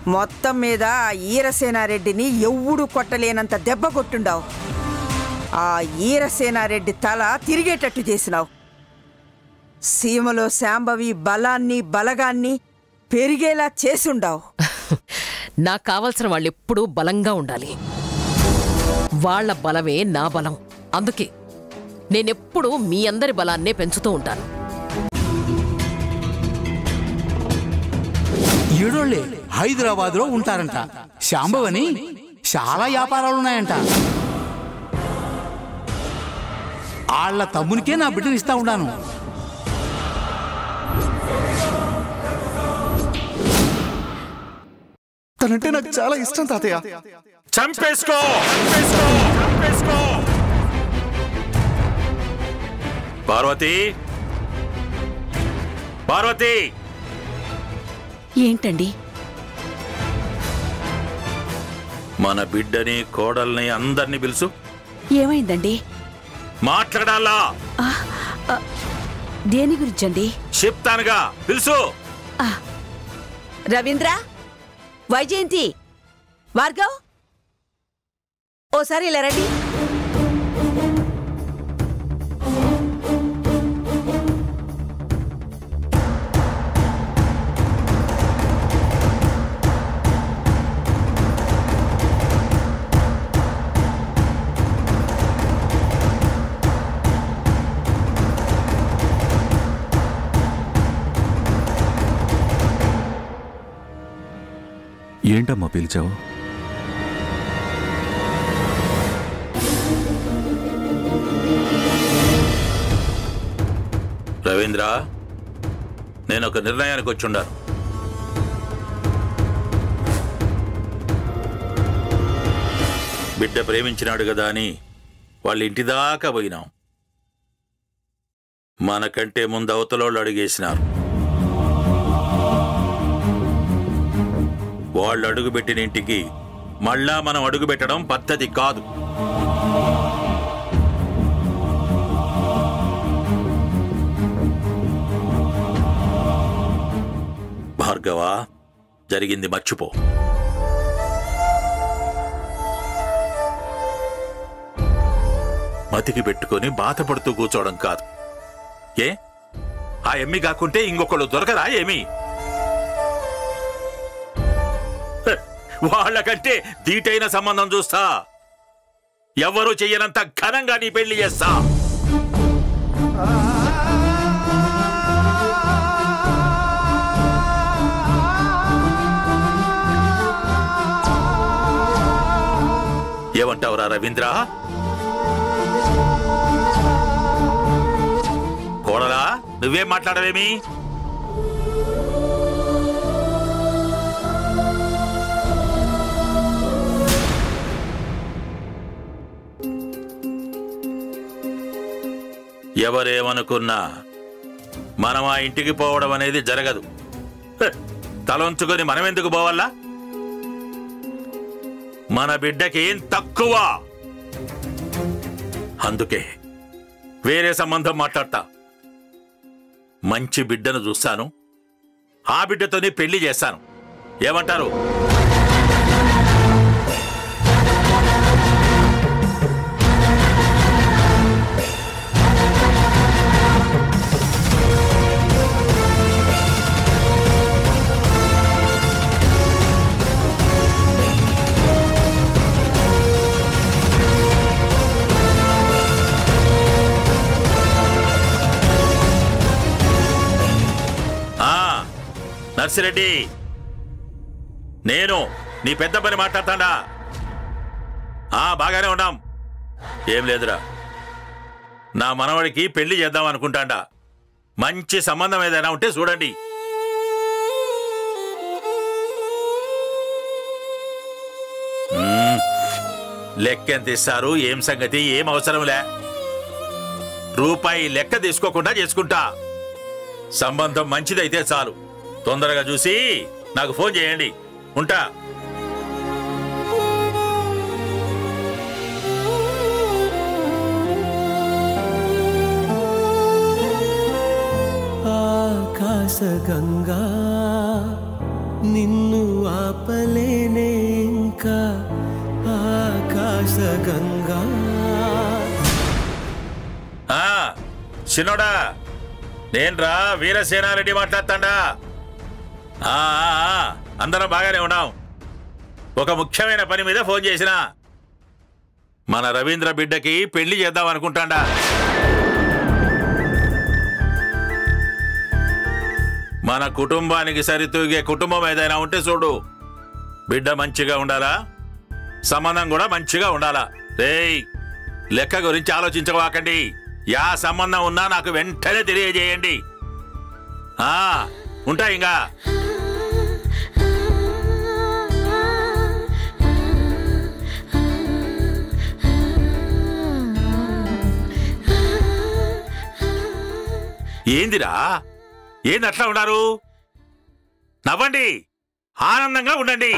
మొత్తం మీద ఆ ఈరసేనారెడ్డిని ఎవ్వుడు కొట్టలేనంత దెబ్బ కొట్టుండావు ఆ ఈరసేనారెడ్డి తల తిరిగేటట్టు చేసినావు సీమలో శాంభవి బలాన్ని బలగాన్ని పెరిగేలా చేసుండావు నాకు కావలసిన వాళ్ళు ఎప్పుడూ బలంగా ఉండాలి వాళ్ళ బలమే నా బలం అందుకే నేనెప్పుడూ మీ అందరి బలాన్నే పెంచుతూ ఉంటాను ఈడోళ్ళే హైదరాబాద్ లో ఉంటారంట శాంభవని చాలా వ్యాపారాలున్నాయంట వాళ్ళ తమ్మునికే నా బిడ్డను ఇస్తా ఉన్నాను తనంటే నాకు చాలా ఇష్టం తాతయ్య చంపేసుకో చంపేసుకో చంపేసుకో పార్వతి పార్వతి ఏంటండి మన బిడ్డని కోడల్ని అందరినీ పిలుసు ఏమైందండి మాట్లాడాలా దేని గురించండి చెప్తానుగా పిలుసు రవీంద్ర వైజయంతి భార్గవ్ ఓసారి ఇలా రండి ఏంటమ్మా పిలిచావు రవీంద్ర నేను ఒక నిర్ణయానికి వచ్చుండాను బిడ్డ ప్రేమించినాడు కదా అని వాళ్ళ ఇంటి దాకా పోయినాం మనకంటే ముందు అవతలోళ్ళు అడుగేసినారు వాళ్ళు అడుగుపెట్టిన ఇంటికి మళ్ళా మనం అడుగుపెట్టడం పద్ధతి కాదు భార్గవ జరిగింది మర్చిపో మతికి పెట్టుకొని బాధపడుతూ కూర్చోవడం కాదు ఏ ఆ ఎమ్మి కాకుంటే ఇంకొకళ్ళు దొరకరా ఏమి హ, వాళ్ళకంటే దీటైన సంబంధం చూస్తా ఎవ్వరూ చెయ్యనంత ఘనంగా నీ పెళ్లి చేస్తా ఏమంటావురా రవీంద్ర కోడలా నువ్వేం మాట్లాడవేమి ఎవరేమనుకున్నా మనం ఆ ఇంటికి పోవడం అనేది జరగదు హ, తలొంచుకొని మనం ఎందుకు పోవాలా మన బిడ్డకేం తక్కువ అందుకే వేరే సంబంధం మాట్లాడతా మంచి బిడ్డను చూస్తాను ఆ బిడ్డతోనే పెళ్లి చేస్తాను ఏమంటారు ఆ నర్సిరెడ్డి నేను నీ పెద్ద పని మాట్లాడతాడా ఆ బాగానే ఉన్నాం ఏం లేదురా నా మనవడికి పెళ్లి చేద్దాం అనుకుంటాడా మంచి సంబంధం ఏదైనా ఉంటే చూడండి మ్మ్. లెక్కెంత ఇస్తారు ఏం సంగతి ఏం అవసరంలే రూపాయి లెక్క తీసుకోకుండా చేసుకుంటా సంబంధం మంచిదైతే చాలు తొందరగా చూసి నాకు ఫోన్ చేయండి ఉంటా ఆకాశగంగా నిన్ను ఆపలేనే ఇంకా ఆకాశ గంగా ఆ చిన్నోడా నేన్రా వీరసేనారెడ్డి మాట్లాడతాడా ఆ, ఆ, ఆ, అందరం బాగానే ఉన్నాం ఒక ముఖ్యమైన పని మీద ఫోన్ చేసిన మన రవీంద్ర బిడ్డకి పెళ్లి చేద్దాం అనుకుంటాడా మన కుటుంబానికి సరితూగే కుటుంబం ఏదైనా ఉంటే చూడు బిడ్డ మంచిగా ఉండాలా సంబంధం కూడా మంచిగా ఉండాలా రేయ్ లెక్క గురించి ఆలోచించవాకండి యా సంబంధం ఉన్నా నాకు వెంటనే తెలియజేయండి ఆ ఉంటా ఇంకా ఏందిరా ఏంది అట్లా ఉన్నారు నవ్వండి ఆనందంగా ఉండండి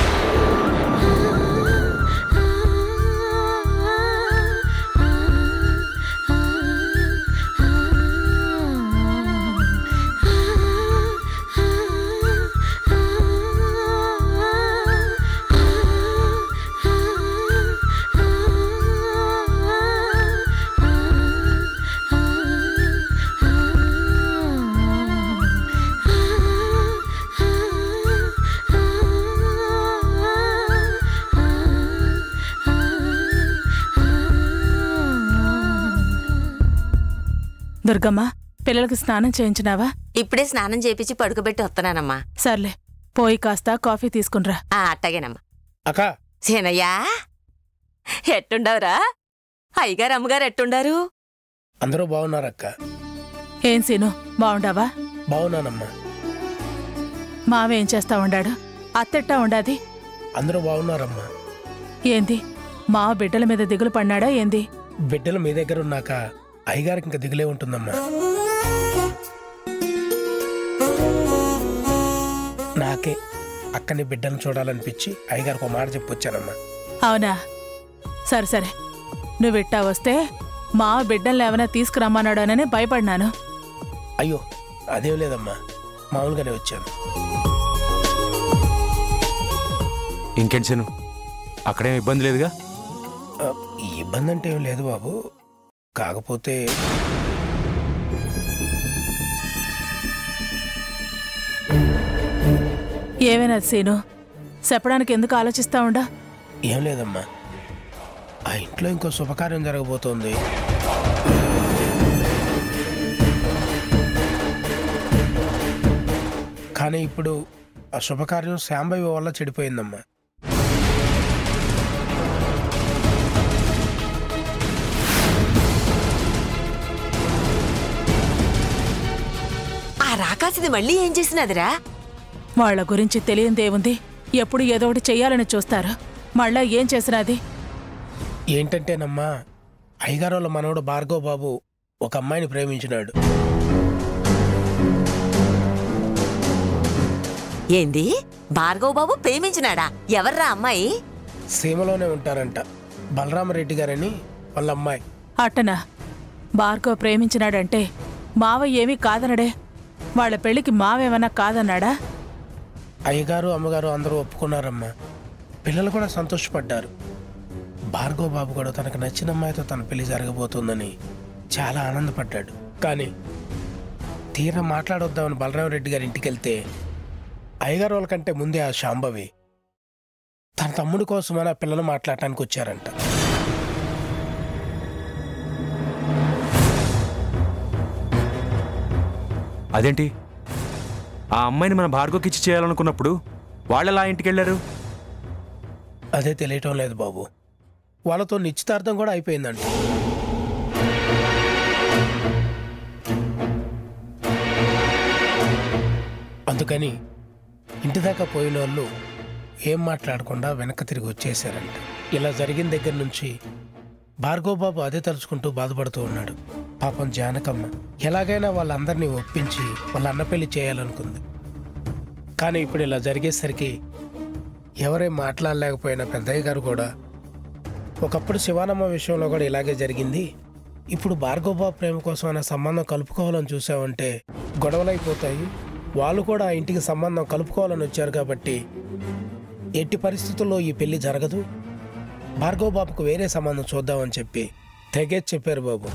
దుర్గమ్మ పిల్లలకి స్నానం చేయించినావా ఇప్పుడే స్నానం చేపించి పడుకోబెట్టి వస్తున్నానమ్మా సర్లే పోయి కాస్త కాఫీ తీసుకునిరా ఆ అట్టగేనమ్మా అక్క సీనయ్యా ఎట్టుండవురా అయ్యగారు అమ్మగారు ఎట్టుండారు అందరూ బాగున్నారక్క ఏం సీను బావుండావా బాగున్నానమ్మా మావేం చేస్తా ఉండాడు అత్తెట్టా ఉండాది అందరూ బాగున్నారమ్మా ఏంది మా బిడ్డల మీద దిగులు పడినాడా ఏంది బిడ్డలు మీ దగ్గర ఉన్నాక అయ్యగారికి ఇంకా దిగులే ఉంటుందమ్మా నాకే అక్కని బిడ్డను చూడాలనిపించి అయ్యగారికి ఒక మాట చెప్పొచ్చానమ్మా అవునా సరే సరే నువ్విట్టా వస్తే మా బిడ్డల్ని ఏమైనా తీసుకురమ్మన్నాడోనని భయపడినాను అయ్యో అదేం లేదమ్మా మామూలుగానే వచ్చాను ఇంకేంటి సీను అక్కడేం ఇబ్బంది లేదుగా ఆ, ఈ ఇబ్బంది అంటే ఏం లేదు బాబు కాకపోతే ఏమైనా సీను చెప్పడానికి ఎందుకు ఆలోచిస్తా ఉండా ఏం లేదమ్మా ఆ ఇంట్లో ఇంకో శుభకార్యం జరగబోతోంది కానీ ఇప్పుడు ఆ శుభకార్యం శాంబవి వల్ల చెడిపోయిందమ్మా ఆ రాకాసిది మళ్ళీ ఏం చేసినదిరా వాళ్ళ గురించి తెలియందేముంది ఎప్పుడు ఏదో ఒకటి చెయ్యాలని చూస్తారు మళ్ళా ఏం చేసినది ఏంటంటేనమ్మా అయ్యగారు వాళ్ళ మనవడు భార్గవ్ బాబు ఒక అమ్మాయిని ప్రేమించినాడు ఏంది భార్గవ్ బాబు ప్రేమించినాడా ఎవర్రా అమ్మాయి సీమలోనే ఉంటారంట బలరామరెడ్డి గారని వాళ్ళ అమ్మాయి అట్టనా భార్గవ్ ప్రేమించినాడంటే మావ ఏమీ కాదనడే వాళ్ళ పెళ్లికి మావేమన్నా కాదన్నాడా అయ్యగారు అమ్మగారు అందరూ ఒప్పుకున్నారమ్మా పిల్లలు కూడా సంతోషపడ్డారు భార్గవ్ బాబు కూడా తనకు నచ్చిన అమ్మాయితో తన పెళ్లి జరగబోతుందని చాలా ఆనందపడ్డాడు కానీ తీరా మాట్లాడొద్దామని బలరామరెడ్డి గారి ఇంటికి వెళ్తే అయ్యగారు వాళ్ళకంటే ముందే ఆ శాంభవి తన తమ్ముడి కోసమని ఆ పిల్లలు మాట్లాడటానికి వచ్చారంట అదేంటి ఆ అమ్మాయిని మన భార్గవకి ఇచ్చి చేయాలనుకున్నప్పుడు వాళ్ళెలా ఇంటికి వెళ్ళారు అదే తెలియటం లేదు బాబు వాళ్ళతో నిశ్చితార్థం కూడా అయిపోయిందంట అందుకని ఇంటి దాకా పోయిన వాళ్ళు ఏం మాట్లాడకుండా వెనక్కి తిరిగి వచ్చేసారంట ఇలా జరిగిన దగ్గర నుంచి భార్గవ్ బాబు అదే తలుచుకుంటూ బాధపడుతూ ఉన్నాడు పాపం జానకమ్మ ఎలాగైనా వాళ్ళందరినీ ఒప్పించి వాళ్ళ అన్న పెళ్లి చేయాలనుకుంది కానీ ఇప్పుడు ఇలా జరిగేసరికి ఎవరేం మాట్లాడలేకపోయినా పెద్దయ్య గారు కూడా ఒకప్పుడు శివానమ్మ విషయంలో కూడా ఇలాగే జరిగింది ఇప్పుడు భార్గవ బాబు ప్రేమ కోసం అనే సంబంధం కలుపుకోవాలని చూసావంటే గొడవలైపోతాయి వాళ్ళు కూడా ఆ ఇంటికి సంబంధం కలుపుకోవాలని వచ్చారు కాబట్టి ఎట్టి పరిస్థితుల్లో ఈ పెళ్లి జరగదు భార్గవ్ బాబుకు వేరే సంబంధం చూద్దామని చెప్పి తెగేసి చెప్పారు బాబు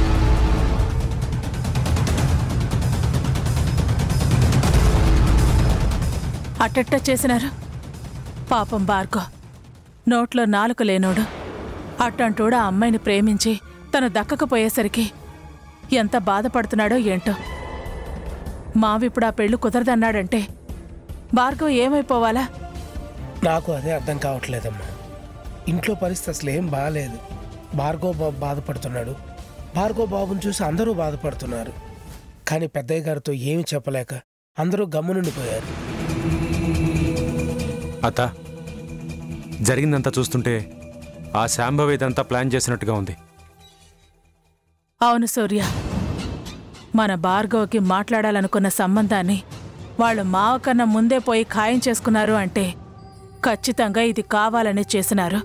అట్టట్ట చేసినారు పాపం బార్గో నోట్లో నాలుక లేనోడు అట్టంటోడు ఆ అమ్మాయిని ప్రేమించి తను దక్కకపోయేసరికి ఎంత బాధపడుతున్నాడో ఏంటో మావిప్పుడు ఆ పెళ్లి కుదరదన్నాడంటే భార్గవ్ ఏమైపోవాలా నాకు అదే అర్థం కావట్లేదమ్మా ఇంట్లో పరిస్థితి అసలు ఏం బాగాలేదు భార్గవ్ బాబు బాధపడుతున్నాడు భార్గవ్ బాబుని చూసి అందరూ బాధపడుతున్నారు కానీ పెద్దయ్య గారితో ఏమి చెప్పలేక అందరూ గమ్మునుండిపోయారు అత్త జరిగిందంతా చూస్తుంటే ఆ శాంభవి ఇదంతా ప్లాన్ చేసినట్టుగా ఉంది అవును సూర్య మన భార్గవ్కి మాట్లాడాలనుకున్న సంబంధాన్ని వాళ్ళు మావ కన్నా ముందే పోయి ఖాయం చేసుకున్నారు అంటే ఖచ్చితంగా ఇది కావాలని చేసినారు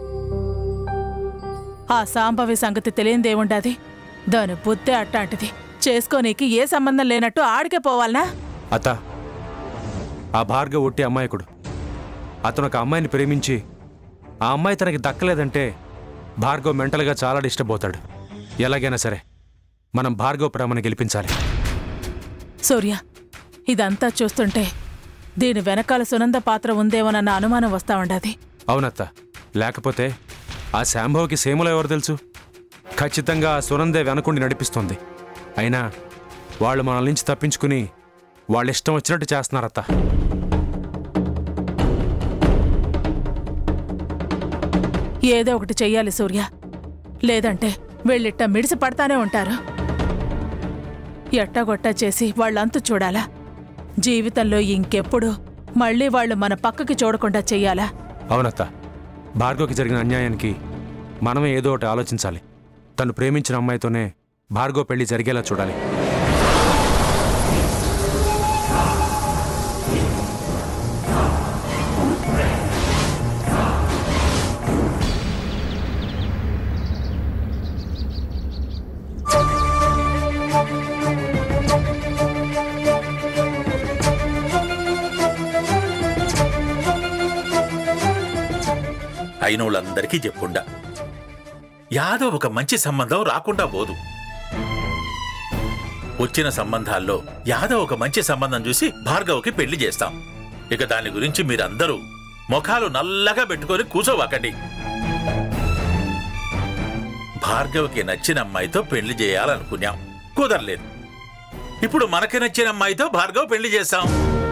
ఆ సాంబవి సంగతి తెలియందేముండాది దాని బుద్ధే అట్టాంటిది చేసుకోనీకి ఏ సంబంధం లేనట్టు ఆడికే పోవాలనా అత్త ఆ భార్గవ్ ఒట్టి అమ్మాయకుడు అతను ఒక అమ్మాయిని ప్రేమించి ఆ అమ్మాయి తనకి దక్కలేదంటే భార్గవ్ మెంటల్గా చాలా డిస్టర్బ్ అవుతాడు ఎలాగైనా సరే మనం భార్గవ్ ప్రేమను గెలిపించాలి సూర్య ఇదంతా చూస్తుంటే దీని వెనకాల సునంద పాత్ర ఉందేమోనన్న అనుమానం వస్తా ఉండాది అవునత్త లేకపోతే ఆ శాంభవ్కి సేమలో ఎవరు తెలుసు ఖచ్చితంగా ఆ సునందే వెనకుండి నడిపిస్తుంది అయినా వాళ్ళు మనల నుంచి తప్పించుకుని వాళ్ళ ఇష్టం వచ్చినట్టు చేస్తున్నారత్త ఏదో ఒకటి చెయ్యాలి సూర్య లేదంటే వీళ్ళిట్ట మిడిసి పడతానే ఉంటారు ఎట్టగొట్టా చేసి వాళ్ళంతు చూడాలా జీవితంలో ఇంకెప్పుడు మళ్ళీ వాళ్ళు మన పక్కకి చూడకుండా చెయ్యాలా అవునత్త భార్గవ్కి జరిగిన అన్యాయానికి మనమే ఏదో ఒకటి ఆలోచించాలి తను ప్రేమించిన అమ్మాయితోనే భార్గవ్ పెళ్లి జరిగేలా చూడాలి అయిన వాళ్ళందరికీ చెప్పుండా యాదవ్ ఒక మంచి సంబంధం రాకుండా పోదు వచ్చిన సంబంధాల్లో యాదవ్ ఒక మంచి సంబంధం చూసి భార్గవ్కి పెళ్లి చేస్తాం ఇక దాని గురించి మీరందరూ ముఖాలు నల్లగా పెట్టుకొని కూర్చోవాకండి భార్గవ్కి నచ్చిన అమ్మాయితో పెళ్లి చేయాలనుకున్నాం కుదరలేదు ఇప్పుడు మనకి నచ్చిన అమ్మాయితో భార్గవ్ పెళ్లి చేస్తాం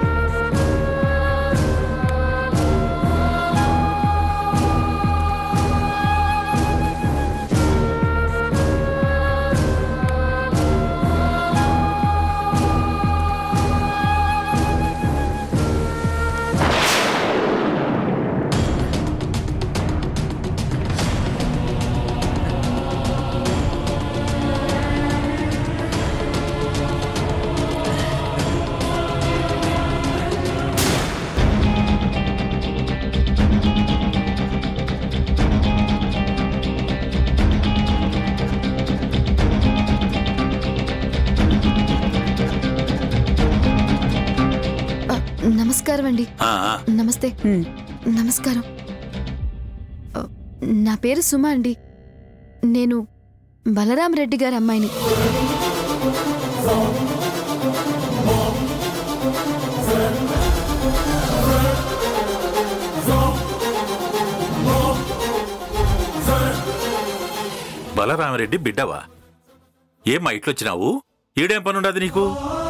నమస్కారం అండి ఆ, ఆ. నమస్తే నమస్కారం ఆ, నా పేరు సుమ అండి నేను బలరాం రెడ్డి గారి అమ్మాయిని బలరామరెడ్డి బిడ్డవా ఏం మా ఇట్లొచ్చినావు ఈడేం పనుండదు నీకు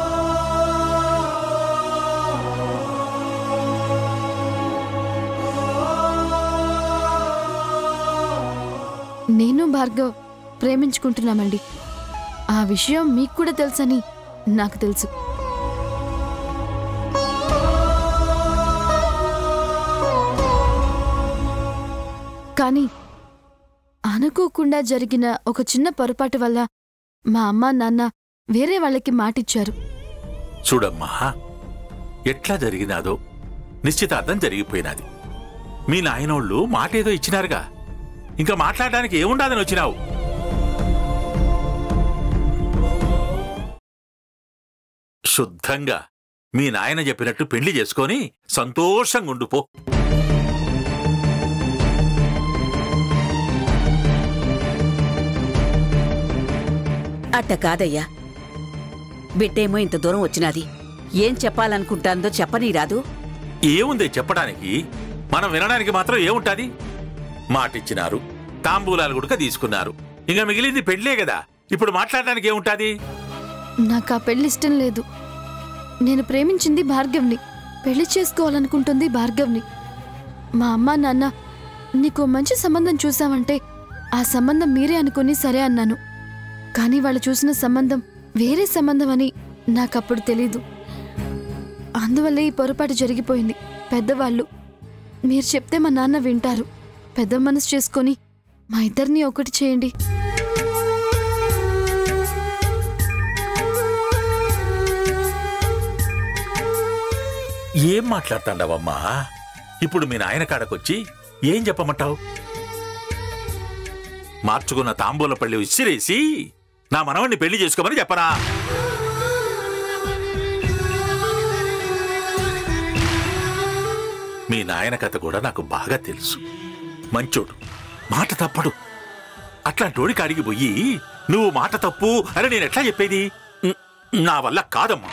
నేను భార్గవ్ ప్రేమించుకుంటున్నామండి ఆ విషయం మీకు కూడా తెలుసని నాకు తెలుసు కానీ అనుకోకుండా జరిగిన ఒక చిన్న పొరపాటు వల్ల మా అమ్మ నాన్న వేరే వాళ్ళకి మాటిచ్చారు చూడమ్మా ఎట్లా జరిగినాదో నిశ్చితార్థం జరిగిపోయినది మీ నాయనోళ్ళు మాటేదో ఇచ్చినారుగా ఇంకా మాట్లాడడానికి ఏముండదని వచ్చినావు శుద్ధంగా మీ నాయన చెప్పినట్టు పెళ్లి చేసుకొని సంతోషంగా ఉండిపో అట్ట కాదయ్యా బిడ్డేమో ఇంత దూరం వచ్చినది ఏం చెప్పాలనుకుంటాందో చెప్పనీ రాదు ఏముంది చెప్పడానికి మనం వినడానికి మాత్రం ఏముంటాది మాటిచ్చినారు తాంబూలాలు గుడక తీసుకున్నారు ఇంకా మిగిలింది పెళ్ళే కదా ఇప్పుడు మాట్లాడడానికి ఏముంటాది నాకు ఆ పెళ్లి ఇష్టం లేదు నేను ప్రేమించింది భార్గవ్ని పెళ్లి చేసుకోవాలనుకుంటుంది భార్గవ్ని మా అమ్మ నాన్న నీకు మంచి సంబంధం చూసామంటే ఆ సంబంధం మీరే అనుకుని సరే అన్నాను కానీ వాళ్ళు చూసిన సంబంధం వేరే సంబంధం అని నాకప్పుడు తెలీదు అందువల్లే ఈ పొరపాటు జరిగిపోయింది పెద్దవాళ్ళు మీరు చెప్తే మా నాన్న వింటారు పెద్ద మనసు చేసుకొని మా ఇద్దరిని ఒకటి చేయండి ఏం మాట్లాడుతాండవమ్మా ఇప్పుడు మీ నాయన కాడకొచ్చి ఏం చెప్పమంటావు మార్చుకున్న తాంబూల పళ్ళి విసిరేసి నా మనవణ్ణి పెళ్లి చేసుకోమని చెప్పరా మీ నాయన కథ కూడా నాకు బాగా తెలుసు మంచోడు మాట తప్పడు అట్లాంటోడికి అడిగి పోయి నువ్వు మాట తప్పు అని నేను ఎట్లా చెప్పేది న- నా వల్ల కాదమ్మా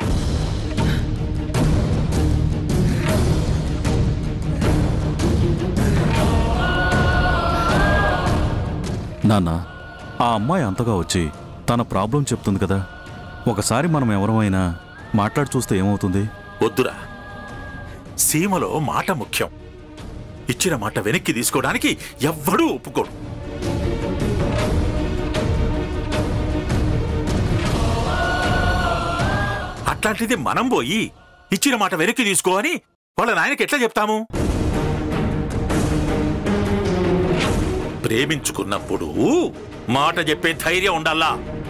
నాన్న ఆ అమ్మాయి అంతగా వచ్చి తన ప్రాబ్లం చెప్తుంది కదా ఒకసారి మనం ఎవరమైనా మాట్లాడి చూస్తే ఏమవుతుంది వద్దురా సీమలో మాట ముఖ్యం ఇచ్చిన మాట వెనక్కి తీసుకోవడానికి ఎవ్వడూ ఒప్పుకోడు అట్లాంటిది మనం పోయి ఇచ్చిన మాట వెనక్కి తీసుకో అని వాళ్ళ నాయనకి ఎట్లా చెప్తాము ప్రేమించుకున్నప్పుడు మాట చెప్పే ధైర్యం ఉండాలా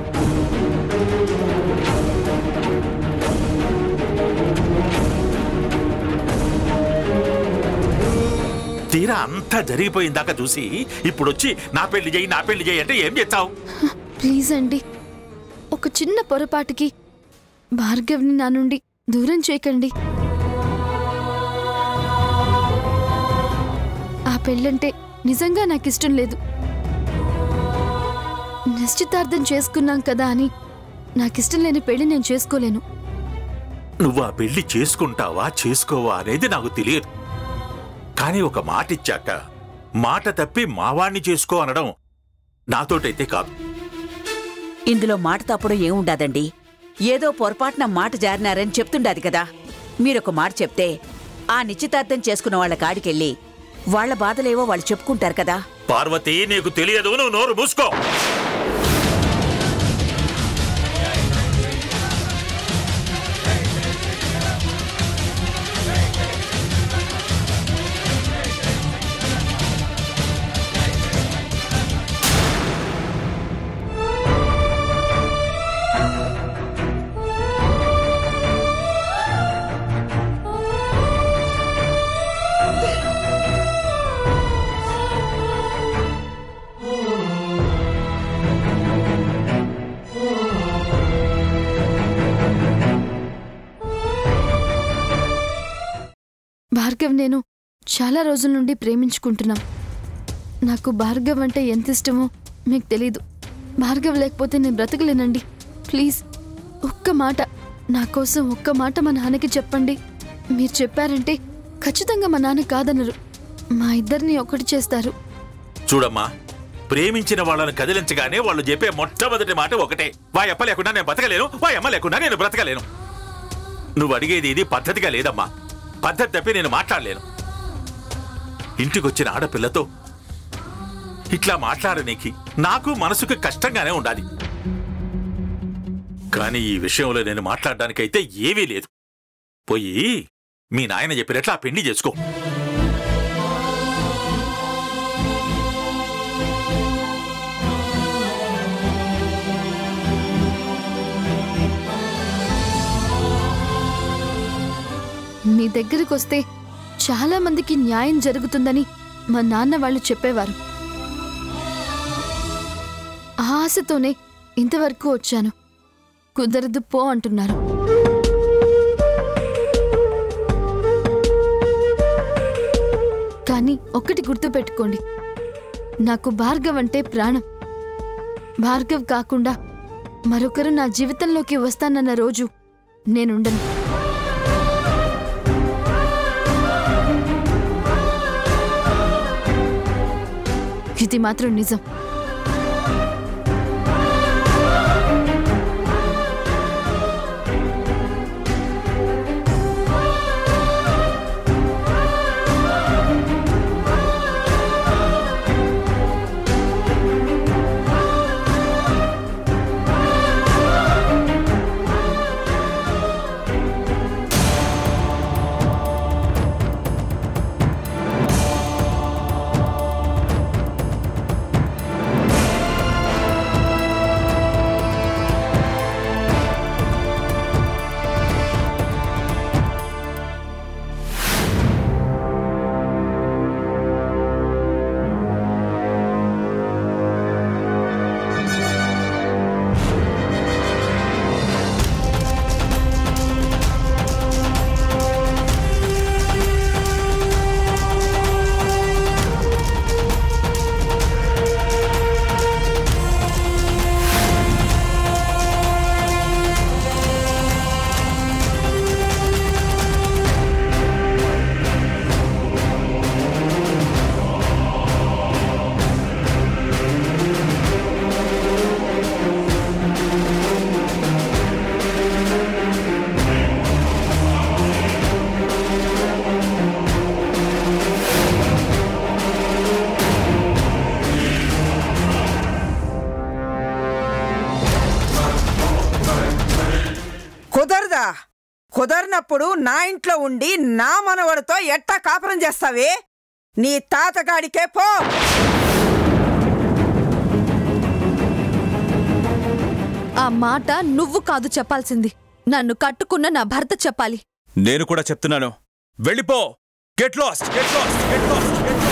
తీరా అంతా జరిగిపోయిందాకా చూసి ఇప్పుడొచ్చి నా పెళ్లి చేయి నా పెళ్లి చేయి అంటే ఏం చేస్తావు ప్లీజ్ అండి ఒక చిన్న పొరపాటుకి భార్గవ్ని నా నుండి దూరం చేయకండి ఆ పెళ్ళంటే నిజంగా నాకు ఇష్టం లేదు నిశ్చితార్థం చేసుకున్నాం కదా అని నాకిష్టం లేని పెళ్లి నేను చేసుకోలేను నువ్వు ఆ పెళ్లి చేసుకుంటావా చేసుకోవా అనేది నాకు తెలియదు కానీ ఒక మాట ఇచ్చాక మాట తప్పి మావాణ్ణి చేసుకో అనడం నాతోటైతే కాదు ఇందులో మాట తప్పడం ఏముండదండి ఏదో పొరపాటున మాట జారినారని చెప్తుండాది కదా మీరొక మాట చెప్తే ఆ నిశ్చితార్థం చేసుకున్న వాళ్ళ కాడికెళ్ళి వాళ్ళ బాధలేవో వాళ్ళు చెప్పుకుంటారు కదా పార్వతి నీకు తెలియదు నువ్వు నోరు మూసుకో భార్గవ్ నేను చాలా రోజుల నుండి ప్రేమించుకుంటున్నాం నాకు భార్గవ్ అంటే ఎంత ఇష్టమో మీకు తెలీదు భార్గవ్ లేకపోతే నేను బ్రతకలేనండి ప్లీజ్ ఒక్క మాట నా కోసం ఒక్క మాట మా నాన్నకి చెప్పండి మీరు చెప్పారంటే ఖచ్చితంగా మా నాన్న కాదనరు మా ఇద్దరిని ఒకటి చేస్తారు చూడమ్మా ప్రేమించిన వాళ్ళని కదిలించగానే వాళ్ళు చెప్పే మొట్టమొదటి మాట ఒకటే వాయప్ప లేకుండా నేను బతకలేను వాయమ్మ లేకుండా నేను బ్రతకలేను నువ్వు అడిగేది ఇది పద్ధతిగా లేదమ్మా పద్ధతి తప్పి నేను మాట్లాడలేను ఇంటికొచ్చిన ఆడపిల్లతో ఇట్లా మాట్లాడనీకి నాకు మనసుకు కష్టంగానే ఉండాలి కానీ ఈ విషయంలో నేను మాట్లాడడానికైతే ఏమీ లేదు పోయి మీ నాయన చెప్పినట్లు ఆ పెళ్లి చేసుకో మీ దగ్గరికి వస్తే చాలా మందికి న్యాయం జరుగుతుందని మా నాన్న వాళ్ళు చెప్పేవారు ఆ ఆశతోనే ఇంతవరకు వచ్చాను కుదరదు పో అంటున్నారు కానీ ఒక్కటి గుర్తుపెట్టుకోండి నాకు భార్గవ్ అంటే ప్రాణం భార్గవ్ కాకుండా మరొకరు నా జీవితంలోకి వస్తానన్న రోజు నేనుండను ఇది మాత్రం నిజం కుదరదా కుదరనప్పుడు నా ఇంట్లో ఉండి నా మనవడితో ఎట్టా కాపురం చేస్తావే నీ తాతగాడికే పో ఆ మాట నువ్వు కాదు చెప్పాల్సింది నన్ను కట్టుకున్న నా భర్త చెప్పాలి నేను కూడా చెప్తున్నాను వెళ్ళిపో get lost get lost get last